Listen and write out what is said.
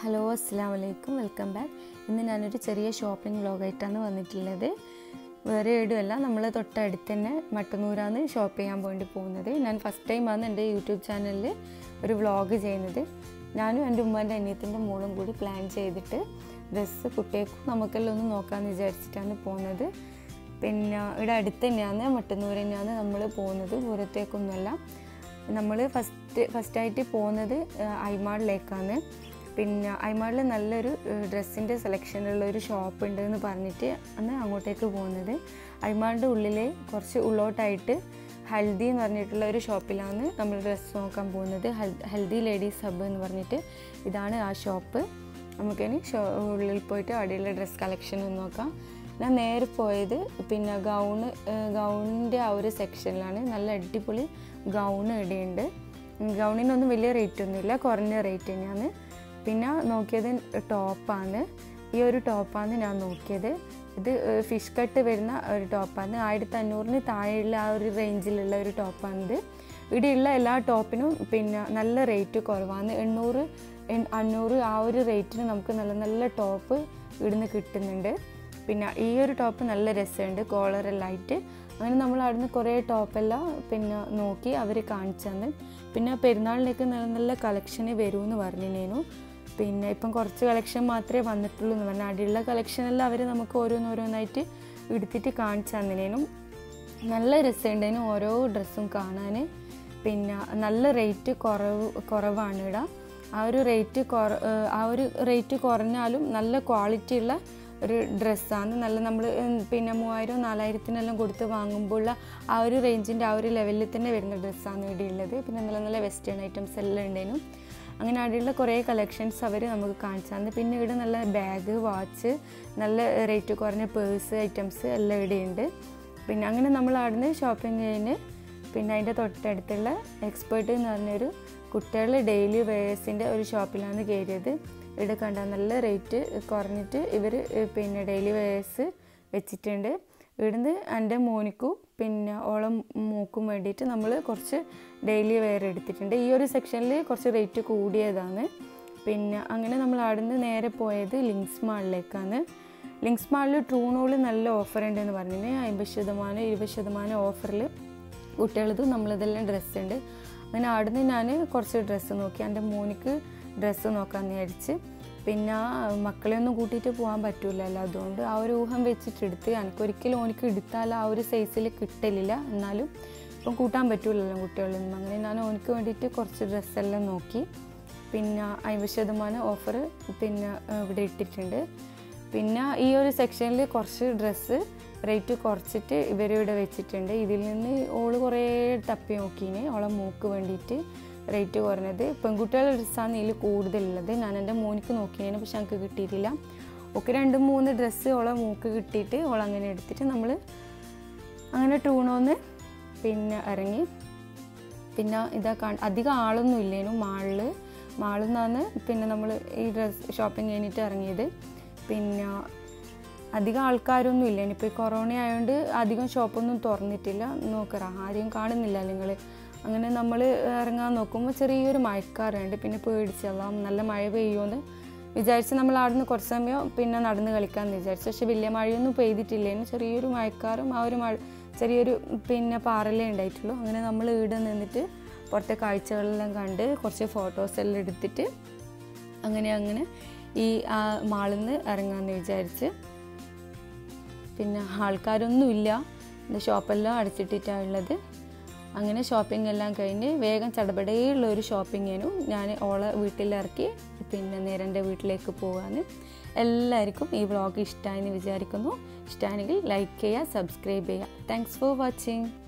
hello അസ്സാം വലൈക്കും welcome back ഇന്ന് ഞാനൊരു ചെറിയ ഷോപ്പിംഗ് വ്ലോഗായിട്ടാണ് വന്നിട്ടുള്ളത് വേറെ എവിടെയല്ല നമ്മൾ തൊട്ടടുത്ത് തന്നെ മട്ടന്നൂരാണ് ഷോപ്പ് ചെയ്യാൻ വേണ്ടി പോകുന്നത് ഞാൻ ഫസ്റ്റ് ടൈമാണ് എൻ്റെ യൂട്യൂബ് ചാനലിൽ ഒരു വ്ളോഗ് ചെയ്യുന്നത് ഞാനും എൻ്റെ ഉമ്മാൻ്റെ അനിയത്തിൻ്റെ മോളും കൂടി പ്ലാൻ ചെയ്തിട്ട് ഡ്രസ്സ് കുട്ടികൾക്കും നമുക്കെല്ലാം ഒന്ന് നോക്കാമെന്ന് വിചാരിച്ചിട്ടാണ് പോകുന്നത് പിന്നെ ഇവിടെ അടുത്ത് തന്നെയാണ് മട്ടന്നൂർ തന്നെയാണ് നമ്മൾ പോകുന്നത് ദൂരത്തേക്കൊന്നുമല്ല നമ്മൾ ഫസ്റ്റ് ഫസ്റ്റായിട്ട് പോകുന്നത് ഐമാളിലേക്കാണ് പിന്നെ ഐമാളിൽ നല്ലൊരു ഡ്രസ്സിൻ്റെ സെലക്ഷനുള്ള ഒരു ഷോപ്പ് ഉണ്ട് എന്ന് പറഞ്ഞിട്ട് അന്ന് അങ്ങോട്ടേക്ക് പോകുന്നത് ഐമാളിൻ്റെ ഉള്ളിലെ കുറച്ച് ഉള്ളോട്ടായിട്ട് ഹൽദി എന്ന് പറഞ്ഞിട്ടുള്ള ഒരു ഷോപ്പിലാണ് നമ്മൾ ഡ്രസ്സ് നോക്കാൻ പോകുന്നത് ഹൽദി ലേഡീസ് ഹബ്ബ് എന്ന് പറഞ്ഞിട്ട് ഇതാണ് ആ ഷോപ്പ് നമുക്കിനി ഷോ ഉള്ളിൽ പോയിട്ട് അവിടെയുള്ള ഡ്രസ്സ് കളക്ഷൻ ഒന്ന് നോക്കാം ഞാൻ നേരെ പോയത് പിന്നെ ഗൗണ് ഗൗണിൻ്റെ ആ ഒരു സെക്ഷനിലാണ് നല്ല അടിപൊളി ഗൗൺ ഇവിടെയുണ്ട് ഗൗണിനൊന്നും വലിയ റേറ്റ് ഒന്നുമില്ല കുറഞ്ഞ റേറ്റ് തന്നെയാണ് പിന്നെ നോക്കിയത് ടോപ്പാണ് ഈ ഒരു ടോപ്പാണ് ഞാൻ നോക്കിയത് ഇത് ഫിഷ് കട്ട് വരുന്ന ഒരു ടോപ്പാണ് ആയിരത്തി അഞ്ഞൂറിന് താഴെയുള്ള ആ ഒരു റേഞ്ചിലുള്ള ഒരു ടോപ്പാണിത് ഇവിടെയുള്ള എല്ലാ ടോപ്പിനും പിന്നെ നല്ല റേറ്റ് കുറവാണ് എണ്ണൂറ് അഞ്ഞൂറ് ആ ഒരു റേറ്റിന് നമുക്ക് നല്ല നല്ല ടോപ്പ് ഇവിടുന്ന് കിട്ടുന്നുണ്ട് പിന്നെ ഈ ഒരു ടോപ്പ് നല്ല രസമുണ്ട് കോളറെല്ലാം ആയിട്ട് അങ്ങനെ നമ്മൾ അവിടുന്ന് കുറേ ടോപ്പെല്ലാം പിന്നെ നോക്കി അവർ കാണിച്ചു തന്ന് പിന്നെ പെരുന്നാളിലേക്ക് നല്ല നല്ല കളക്ഷന് വരുമെന്ന് പറഞ്ഞിനേനു പിന്നെ ഇപ്പം കുറച്ച് കളക്ഷൻ മാത്രമേ വന്നിട്ടുള്ളൂ എന്ന് പറഞ്ഞാൽ അടിയുള്ള കളക്ഷനെല്ലാം അവർ നമുക്ക് ഓരോന്നോരോന്നായിട്ട് എടുത്തിട്ട് കാണിച്ചു തന്നിനേനും നല്ല രസമുണ്ടേനും ഓരോ ഡ്രസ്സും കാണാൻ പിന്നെ നല്ല റേറ്റ് കുറവ് കുറവാണ് ഇവിടെ ആ ഒരു റേറ്റ് കുറ ആ ഒരു റേറ്റ് കുറഞ്ഞാലും നല്ല ക്വാളിറ്റി ഉള്ള ഒരു ഡ്രസ്സാണ് നല്ല നമ്മൾ പിന്നെ മൂവായിരം നാലായിരത്തിനെല്ലാം കൊടുത്ത് വാങ്ങുമ്പോഴുള്ള ആ ഒരു റേഞ്ചിൻ്റെ ആ ഒരു ലെവലിൽ തന്നെ വരുന്ന ഡ്രസ്സാണ് ഇവിടെ ഉള്ളത് പിന്നെ നല്ല നല്ല വെസ്റ്റേൺ ഐറ്റംസ് എല്ലാം ഉണ്ടേനും അങ്ങനെ അവിടെയുള്ള കുറേ കളക്ഷൻസ് അവർ നമുക്ക് കാണിച്ചു തന്നു പിന്നെ ഇവിടെ നല്ല ബാഗ് വാച്ച് നല്ല റേറ്റ് കുറഞ്ഞ പേഴ്സ് ഐറ്റംസ് എല്ലാം ഇവിടെയുണ്ട് പിന്നെ അങ്ങനെ നമ്മൾ അവിടുന്ന് ഷോപ്പിംഗ് കഴിഞ്ഞ് പിന്നെ അതിൻ്റെ തൊട്ടടുത്തുള്ള എക്സ്പേർട്ട് എന്ന് പറഞ്ഞൊരു കുട്ടികളുടെ ഡെയിലി വെയേഴ്സിൻ്റെ ഒരു ഷോപ്പിലാണ് കയറിയത് ഇവിടെ കണ്ട നല്ല റേറ്റ് കുറഞ്ഞിട്ട് ഇവർ പിന്നെ ഡെയിലി വെയേഴ്സ് വെച്ചിട്ടുണ്ട് ഇവിടുന്ന് എൻ്റെ മോനിക്കും പിന്നെ ഓളം മൂക്കും വേണ്ടിയിട്ട് നമ്മൾ കുറച്ച് ഡെയിലി വെയർ എടുത്തിട്ടുണ്ട് ഈ ഒരു സെക്ഷനിൽ കുറച്ച് റേറ്റ് കൂടിയതാണ് പിന്നെ അങ്ങനെ നമ്മൾ അവിടുന്ന് നേരെ പോയത് ലിങ്ക്സ് മാളിലേക്കാണ് ലിങ്ക്സ് മാളിൽ ട്രൂണോൾ നല്ല ഓഫർ ഉണ്ടെന്ന് പറഞ്ഞിട്ട് അമ്പത് ശതമാനം ഇരുപത് ശതമാനം ഓഫറിൽ കുട്ടികളത് നമ്മളിതെല്ലാം ഡ്രസ്സ് ഉണ്ട് അങ്ങനെ അവിടുന്ന് ഞാൻ കുറച്ച് ഡ്രസ്സ് നോക്കി എൻ്റെ മോനിക്ക് ഡ്രസ്സ് നോക്കാമെന്ന് വിചാരിച്ച് പിന്നെ മക്കളെ ഒന്നും കൂട്ടിയിട്ട് പോകാൻ പറ്റില്ലല്ലോ അതുകൊണ്ട് ആ ഒരു ഊഹം വെച്ചിട്ട് എടുത്ത് എനിക്കൊരിക്കലും ഓനിക്ക് എടുത്താൽ ആ ഒരു സൈസിൽ കിട്ടലില്ല എന്നാലും ഇപ്പം കൂട്ടാൻ പറ്റില്ലല്ലോ കുട്ടികളൊന്നും അങ്ങനെ ഞാൻ ഓനിക്ക് വേണ്ടിയിട്ട് കുറച്ച് ഡ്രസ്സെല്ലാം നോക്കി പിന്നെ അമ്പത് ശതമാനം ഓഫർ പിന്നെ ഇവിടെ ഇട്ടിട്ടുണ്ട് പിന്നെ ഈ ഒരു സെക്ഷനിൽ കുറച്ച് ഡ്രസ്സ് റേറ്റ് കുറച്ചിട്ട് ഇവരിവിടെ വെച്ചിട്ടുണ്ട് ഇതിൽ നിന്ന് ഓള് കുറേ തപ്പി നോക്കീന് ഓളെ മൂക്ക് വേണ്ടിയിട്ട് റേറ്റ് കുറഞ്ഞത് പെൺകുട്ടികളുടെ ഡ്രസ്സാണ് ഇതിൽ കൂടുതലുള്ളത് ഞാൻ എൻ്റെ മോനിക്ക് നോക്കിയതിന് പക്ഷെ എനിക്ക് കിട്ടിയിട്ടില്ല ഒക്കെ രണ്ട് മൂന്ന് ഡ്രസ്സ് ഓളെ മൂക്ക് കിട്ടിയിട്ട് ഓൾ അങ്ങനെ എടുത്തിട്ട് നമ്മൾ അങ്ങനെ ടൂണോന്ന് പിന്നെ ഇറങ്ങി പിന്നെ ഇതാ കാ അധികം ആളൊന്നും ഇല്ലേനു മാളിൽ മാളിൽ നിന്നാണ് പിന്നെ നമ്മൾ ഈ ഡ്രസ് ഷോപ്പിംഗ് കഴിഞ്ഞിട്ട് ഇറങ്ങിയത് പിന്നെ അധികം ആൾക്കാരൊന്നും ഇല്ല ഇനിയിപ്പോൾ ഈ കൊറോണ ആയതുകൊണ്ട് അധികം ഷോപ്പൊന്നും തുറന്നിട്ടില്ല നോക്കറ ആരെയും കാണുന്നില്ല നിങ്ങൾ അങ്ങനെ നമ്മൾ ഇറങ്ങാൻ നോക്കുമ്പോൾ ചെറിയൊരു മഴക്കാറുണ്ട് പിന്നെ പേടിച്ചെല്ലാം നല്ല മഴ പെയ്യുമെന്ന് വിചാരിച്ച് നമ്മൾ അവിടുന്ന് കുറച്ച് സമയം പിന്നെ നടന്ന് കളിക്കാമെന്ന് വിചാരിച്ചു പക്ഷെ വലിയ മഴയൊന്നും പെയ്തിട്ടില്ലേനു ചെറിയൊരു മഴക്കാറും ആ ഒരു മഴ ചെറിയൊരു പിന്നെ പാറലേ ഉണ്ടായിട്ടുള്ളൂ അങ്ങനെ നമ്മൾ ഇവിടെ നിന്നിട്ട് പുറത്തെ കാഴ്ചകളെല്ലാം കണ്ട് കുറച്ച് ഫോട്ടോസ് എല്ലാം എടുത്തിട്ട് അങ്ങനെ അങ്ങനെ ഈ ആ മാളിൽ നിന്ന് ഇറങ്ങാമെന്ന് വിചാരിച്ച് പിന്നെ ആൾക്കാരൊന്നുമില്ല എൻ്റെ ഷോപ്പെല്ലാം അടച്ചിട്ടിട്ടാണ് ഉള്ളത് അങ്ങനെ ഷോപ്പിംഗ് എല്ലാം കഴിഞ്ഞ് വേഗം ചടപടയുള്ള ഒരു ഷോപ്പിങ്ങിനും ഞാൻ ഓളെ വീട്ടിലിറക്കി പിന്നെ നേരെ എൻ്റെ വീട്ടിലേക്ക് പോകാൻ എല്ലാവർക്കും ഈ വ്ളോഗ് ഇഷ്ടമായെന്ന് വിചാരിക്കുന്നു ഇഷ്ടമാണെങ്കിൽ ലൈക്ക് ചെയ്യുക സബ്സ്ക്രൈബ് ചെയ്യുക താങ്ക്സ് ഫോർ വാച്ചിങ്